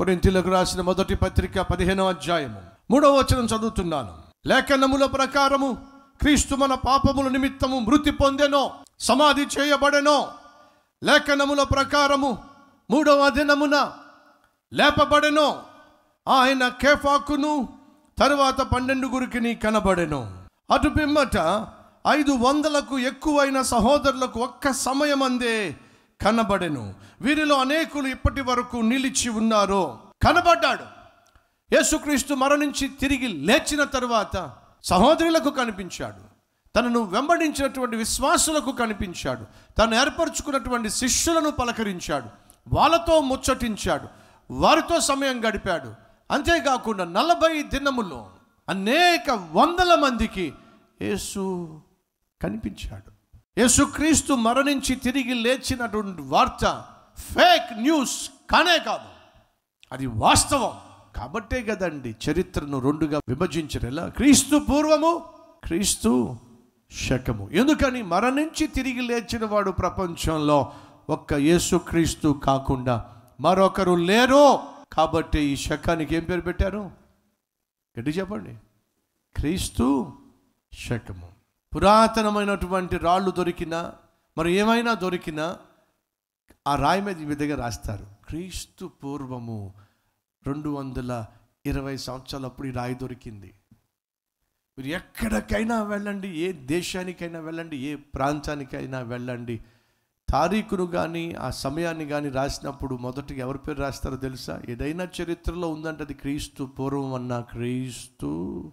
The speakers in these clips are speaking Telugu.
కొరింథీలకు రాసిన మొదటి పత్రిక పదిహేనవ అధ్యాయము మూడవ వచనం చదువుతున్నాను లేఖనముల ప్రకారము క్రీస్తు మన పాపముల నిమిత్తము మృతి పొందెనో సమాధి చేయబడెనో లేఖనముల ప్రకారము మూడవ దినమున లేపబడెనో ఆయన కేఫాకును తరువాత పన్నెండుగురికి కనబడెను అటు పిమ్మట ఐదు వందలకు ఎక్కువైన సహోదరులకు ఒక్క సమయమందే కనబడెను వీరిలో అనేకులు ఇప్పటి వరకు నిలిచి ఉన్నారు కనబడ్డాడు యేసుక్రీస్తు మరణించి తిరిగి లేచిన తరువాత సహోదరులకు కనిపించాడు తనను వెంబడించినటువంటి విశ్వాసులకు కనిపించాడు తను ఏర్పరచుకున్నటువంటి శిష్యులను పలకరించాడు వాళ్ళతో ముచ్చటించాడు వారితో సమయం గడిపాడు అంతేకాకుండా నలభై దినములో అనేక వందల మందికి యేసు కనిపించాడు యేసుక్రీస్తు మరణించి తిరిగి లేచినటువంటి వార్త ఫేక్ న్యూస్ కానే కాదు అది వాస్తవం కాబట్టే కదండి చరిత్రను రెండుగా విభజించరు ఎలా క్రీస్తు పూర్వము క్రీస్తు శకము ఎందుకని మరణించి తిరిగి లేచిన వాడు ప్రపంచంలో ఒక్క యేసుక్రీస్తు కాకుండా మరొకరు లేరు కాబట్టి ఈ శకానికి ఏం పేరు పెట్టారు గట్టి చెప్పండి క్రీస్తు శకము పురాతనమైనటువంటి రాళ్ళు దొరికినా మరి ఏమైనా దొరికినా ఆ రాయి మీద ఈ విధంగా రాస్తారు క్రీస్తు పూర్వము రెండు వందల ఇరవై సంవత్సరాలప్పుడు ఈ రాయి దొరికింది మీరు ఎక్కడికైనా వెళ్ళండి ఏ దేశానికైనా వెళ్ళండి ఏ ప్రాంతానికైనా వెళ్ళండి తారీఖును కానీ ఆ సమయాన్ని కానీ రాసినప్పుడు మొదటిగా ఎవరి పేరు రాస్తారో తెలుసా ఏదైనా చరిత్రలో ఉందంటే అది క్రీస్తు పూర్వం అన్న క్రీస్తు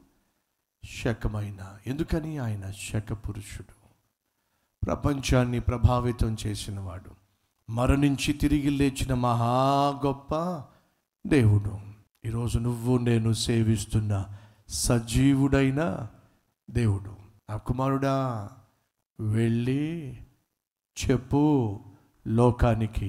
శకమైన ఎందుకని ఆయన శక పురుషుడు ప్రపంచాన్ని ప్రభావితం చేసినవాడు మరణించి తిరిగి లేచిన మహా గొప్ప దేవుడు ఈరోజు నువ్వు నేను సేవిస్తున్న సజీవుడైన దేవుడు ఆ కుమారుడా వెళ్ళి చెప్పు లోకానికి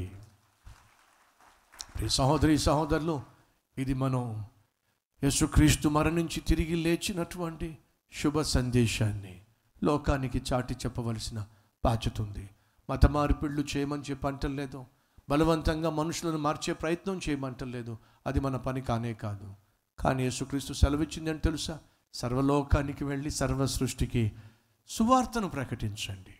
ప్రియ సహోదరి సహోదరులు ఇది మనం యేసుక్రీస్తు మరణించి తిరిగి లేచినటువంటి శుభ సందేశాన్ని లోకానికి చాటి చెప్పవలసిన బాధ్యత ఉంది మత మార్పిళ్ళు చేయమని చెప్పి అంటలేదు బలవంతంగా మనుషులను మార్చే ప్రయత్నం చేయమంటలేదు అది మన పని కానే కాదు కానీ యేసుక్రీస్తు సెలవిచ్చింది అని తెలుసా సర్వలోకానికి వెళ్ళి సర్వ సృష్టికి సువార్తను ప్రకటించండి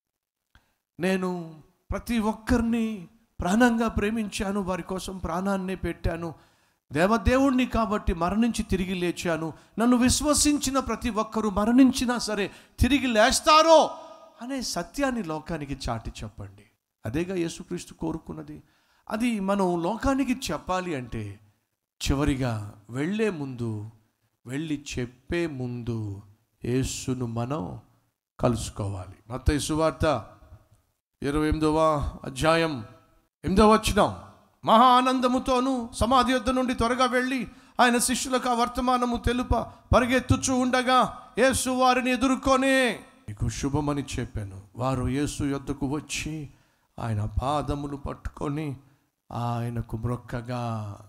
నేను ప్రతి ఒక్కరిని ప్రాణంగా ప్రేమించాను వారి కోసం ప్రాణాన్నే పెట్టాను దేవదేవుణ్ణి కాబట్టి మరణించి తిరిగి లేచాను నన్ను విశ్వసించిన ప్రతి ఒక్కరూ మరణించినా సరే తిరిగి లేస్తారో అనే సత్యాన్ని లోకానికి చాటి చెప్పండి అదేగా యేసుక్రీస్తు కోరుకున్నది అది మనం లోకానికి చెప్పాలి అంటే చివరిగా వెళ్ళే ముందు వెళ్ళి చెప్పే ముందు యేసును మనం కలుసుకోవాలి మత్తయి సువార్త ఇరవై ఎనిమిదవ అధ్యాయం ఎనిమిదవ వచ్చినాం మహా ఆనందముతోనూ సమాధి యొద్ద నుండి త్వరగా వెళ్ళి ఆయన శిష్యులకు ఆ వర్తమానము తెలుప పరిగెత్తుచూ ఉండగా యేసు వారిని ఎదుర్కొని నీకు శుభమని చెప్పాను వారు యేసు యొద్దకు వచ్చి ఆయన పాదములు పట్టుకొని ఆయనకు మ్రొక్కగా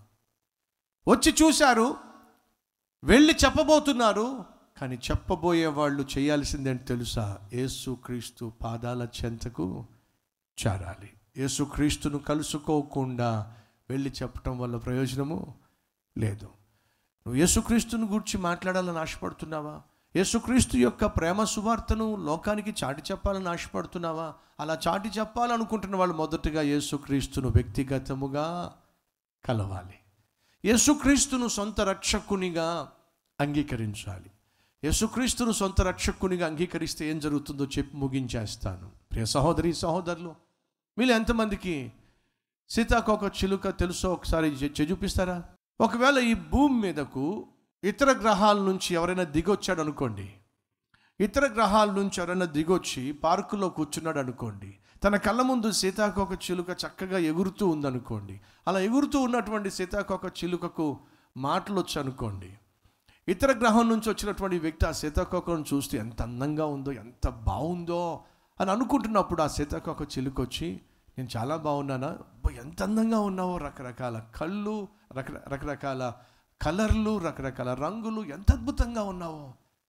వచ్చి చూశారు వెళ్ళి చెప్పబోతున్నారు కానీ చెప్పబోయే వాళ్ళు చేయాల్సిందేంటి తెలుసా యేసు క్రీస్తు పాదాల చెంతకు చేరాలి యేసుక్రీస్తును కలుసుకోకుండా వెళ్ళి చెప్పటం వల్ల ప్రయోజనము లేదు నువ్వు యేసుక్రీస్తుని గురించి మాట్లాడాలని ఆశపడుతున్నావా యేసుక్రీస్తు యొక్క ప్రేమ సువార్తను లోకానికి చాటి చెప్పాలని ఆశపడుతున్నావా అలా చాటి చెప్పాలనుకుంటున్న వాళ్ళు మొదటగా యేసుక్రీస్తును వ్యక్తిగతముగా కలవాలి యేసుక్రీస్తును సొంత రక్షకునిగా అంగీకరించాలి యేసుక్రీస్తును సొంత రక్షకునిగా అంగీకరిస్తే ఏం జరుగుతుందో చెప్పి ముగించేస్తాను ప్రియ సహోదరి సహోదరులు మీరు ఎంతమందికి సీతాకోక చిలుక తెలుసో ఒకసారి చె- చె- చూపిస్తారా ఒకవేళ ఈ భూమి మీదకు ఇతర గ్రహాల నుంచి ఎవరైనా దిగొచ్చాడు అనుకోండి ఇతర గ్రహాల నుంచి ఎవరైనా దిగొచ్చి పార్కులో కూర్చున్నాడు అనుకోండి తన కళ్ళ ముందు సీతాకోక చిలుక చక్కగా ఎగురుతూ ఉందనుకోండి అలా ఎగురుతూ ఉన్నటువంటి సీతాకోక చిలుకకు మాటలు వచ్చు అనుకోండి ఇతర గ్రహం నుంచి వచ్చినటువంటి వ్యక్తి ఆ సీతాకోకను చూస్తే ఎంత అందంగా ఉందో ఎంత బాగుందో అని అనుకుంటున్నప్పుడు ఆ సీతాకోక చిలుక వచ్చి నేను చాలా బాగున్నానా అబ్బా, ఎంత అందంగా ఉన్నావో రకరకాల కళ్ళు రక రకరకాల కలర్లు రకరకాల రంగులు ఎంత అద్భుతంగా ఉన్నావో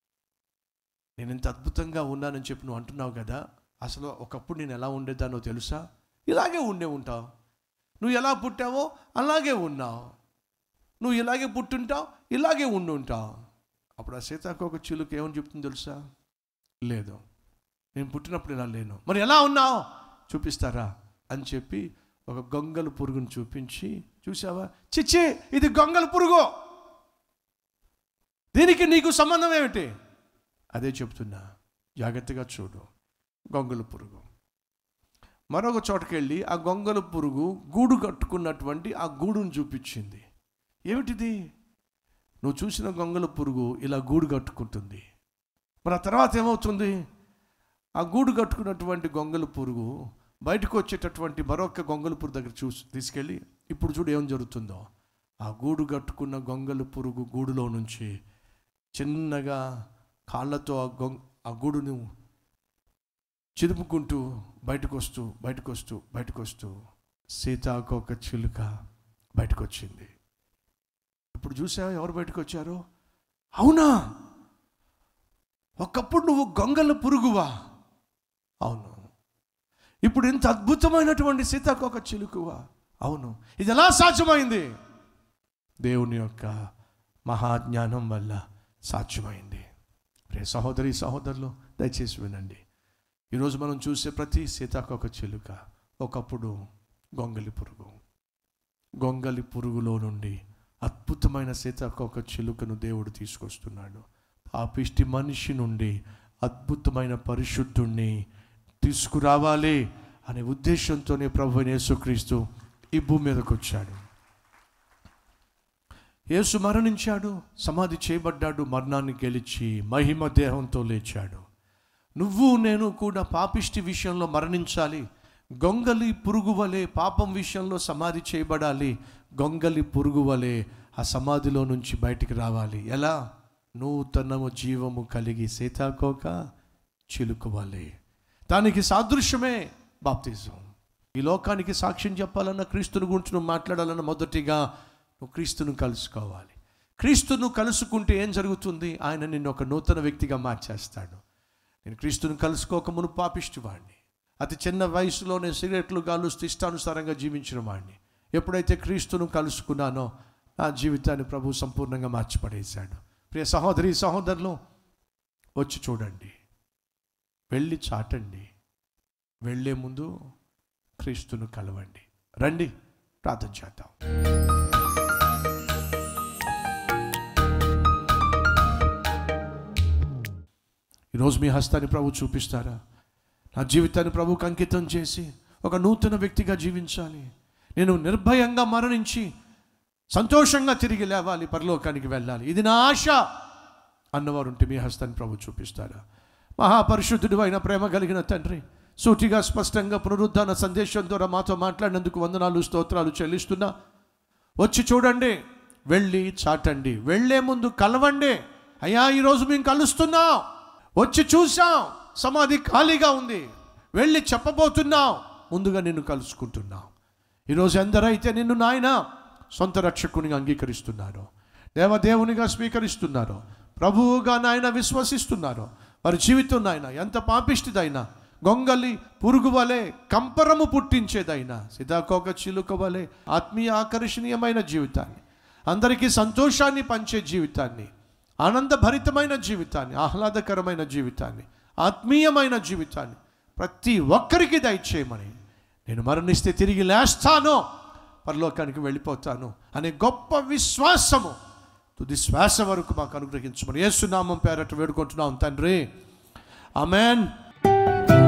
నేను ఎంత అద్భుతంగా ఉన్నానని చెప్పి నువ్వు అంటున్నావు కదా అసలు ఒకప్పుడు నేను ఎలా ఉండేదానో తెలుసా ఇలాగే ఉండే ఉంటావు నువ్వు ఎలా పుట్టావో అలాగే ఉన్నావు నువ్వు ఇలాగే పుట్టుంటావు ఇలాగే ఉండుంటావు అప్పుడు ఆ సీతాకోక చిలుక ఏమని చెప్తుంది తెలుసా లేదు నేను పుట్టినప్పుడు ఇలా లేను మరి ఎలా ఉన్నావు చూపిస్తారా అని చెప్పి ఒక గొంగల పురుగును చూపించి చూసావా చిచ్చి ఇది గొంగల పురుగు దీనికి నీకు సంబంధం ఏమిటి అదే చెప్తున్నా జాగ్రత్తగా చూడు గొంగల పురుగు మరొక చోటకి వెళ్ళి ఆ గొంగల పురుగు గూడు కట్టుకున్నటువంటి ఆ గూడును చూపించింది ఏమిటిది నువ్వు చూసిన గొంగల పురుగు ఇలా గూడు కట్టుకుంటుంది మరి ఆ తర్వాత ఏమవుతుంది ఆ గూడు కట్టుకున్నటువంటి గొంగల పురుగు బయటకు వచ్చేటటువంటి మరొక గొంగల పురుగు దగ్గర చూసి తీసుకెళ్ళి ఇప్పుడు చూడు ఏం జరుగుతుందో ఆ గూడు కట్టుకున్న గొంగల పురుగు గూడులో నుంచి చిన్నగా కాళ్ళతో ఆ గొంగ ఆ గూడును చిదుపుకుంటూ బయటకు వస్తూ బయటకు వస్తూ బయటకు వస్తూ సీతాకోక చిలుక బయటకు వచ్చింది ఇప్పుడు చూసావా ఎవరు బయటకు వచ్చారో అవునా ఒకప్పుడు నువ్వు గొంగల పురుగువా అవును ఇప్పుడు ఇంత అద్భుతమైనటువంటి సీతాకోక చిలుకువా అవును ఇది ఎలా సాధ్యమైంది దేవుని యొక్క మహాజ్ఞానం వల్ల సాధ్యమైంది రే సహోదరి సహోదరులు దయచేసి వినండి ఈరోజు మనం చూసే ప్రతి సీతాకోక చిలుక ఒకప్పుడు గొంగలి పురుగు గొంగలి పురుగులో నుండి అద్భుతమైన సీతాకోక చిలుకను దేవుడు తీసుకొస్తున్నాడు పాపిష్టి మనిషి నుండి అద్భుతమైన పరిశుద్ధుణ్ణి తీసుకురావాలి అనే ఉద్దేశంతోనే ప్రభు యేసుక్రీస్తు ఈ భూమి మీదకి వచ్చాడు యేసు మరణించాడు సమాధి చేయబడ్డాడు మరణాన్ని గెలిచి మహిమ దేహంతో లేచాడు నువ్వు నేను కూడా పాపిష్టి విషయంలో మరణించాలి గొంగలి పురుగు వలె పాపం విషయంలో సమాధి చేయబడాలి గొంగలి పురుగు వలె ఆ సమాధిలో నుంచి బయటికి రావాలి ఎలా నూతనము జీవము కలిగి సీతాకోక చిలుకు వలె దానికి సాదృశ్యమే బాప్తిజం ఈ లోకానికి సాక్ష్యం చెప్పాలన్న క్రీస్తుని గురించి నువ్వు మాట్లాడాలన్న మొదటిగా నువ్వు క్రీస్తును కలుసుకోవాలి క్రీస్తును కలుసుకుంటే ఏం జరుగుతుంది ఆయన నిన్ను ఒక నూతన వ్యక్తిగా మార్చేస్తాడు నేను క్రీస్తుని కలుసుకోక మును పాపిష్టి వాడిని అతి చిన్న వయసులోనే సిగరెట్లు గాలుస్తూ ఇష్టానుసారంగా జీవించిన వాడిని ఎప్పుడైతే క్రీస్తును కలుసుకున్నానో నా జీవితాన్ని ప్రభు సంపూర్ణంగా మార్చిపడేశాడు ప్రియ సహోదరి సహోదరులు వచ్చి చూడండి వెళ్ళి చాటండి వెళ్ళే ముందు క్రీస్తును కలవండి రండి ప్రార్థన చేద్దాం ఈరోజు మీ హస్తాన్ని ప్రభు చూపిస్తారా నా జీవితాన్ని ప్రభుకు అంకితం చేసి ఒక నూతన వ్యక్తిగా జీవించాలి నేను నిర్భయంగా మరణించి సంతోషంగా తిరిగి లేవాలి పరలోకానికి వెళ్ళాలి ఇది నా ఆశ అన్నవారు ఉంటే మీ హస్తాన్ని ప్రభు చూపిస్తారా మహాపరిశుద్ధుడు అయిన ప్రేమ కలిగిన తండ్రి సూటిగా స్పష్టంగా పునరుద్ధాన సందేశం ద్వారా మాతో మాట్లాడినందుకు వందనాలు స్తోత్రాలు చెల్లిస్తున్నా వచ్చి చూడండి వెళ్ళి చాటండి వెళ్ళే ముందు కలవండి అయ్యా ఈరోజు మేము కలుస్తున్నాం వచ్చి చూసాం సమాధి ఖాళీగా ఉంది వెళ్ళి చెప్పబోతున్నాం ముందుగా నిన్ను కలుసుకుంటున్నాం ఈరోజు ఎందరైతే నిన్ను నాయన సొంత రక్షకునిగా అంగీకరిస్తున్నారో దేవదేవునిగా స్వీకరిస్తున్నారో ప్రభువుగా నాయన విశ్వసిస్తున్నారో వారి జీవితం నాయన ఎంత పాపిష్టిదైనా గొంగలి పురుగు వలె కంపరము పుట్టించేదైనా సీతాకోక చిలుక వలె ఆత్మీయ ఆకర్షణీయమైన జీవితాన్ని అందరికీ సంతోషాన్ని పంచే జీవితాన్ని ఆనందభరితమైన జీవితాన్ని ఆహ్లాదకరమైన జీవితాన్ని ఆత్మీయమైన జీవితాన్ని ప్రతి ఒక్కరికి దయచేయమని నేను మరణిస్తే తిరిగి లేస్తాను పరలోకానికి వెళ్ళిపోతాను అనే గొప్ప విశ్వాసము తుది శ్వాస వరకు మాకు అనుగ్రహించమని యేసునామం పేరట వేడుకుంటున్నాం తండ్రి ఆమెన్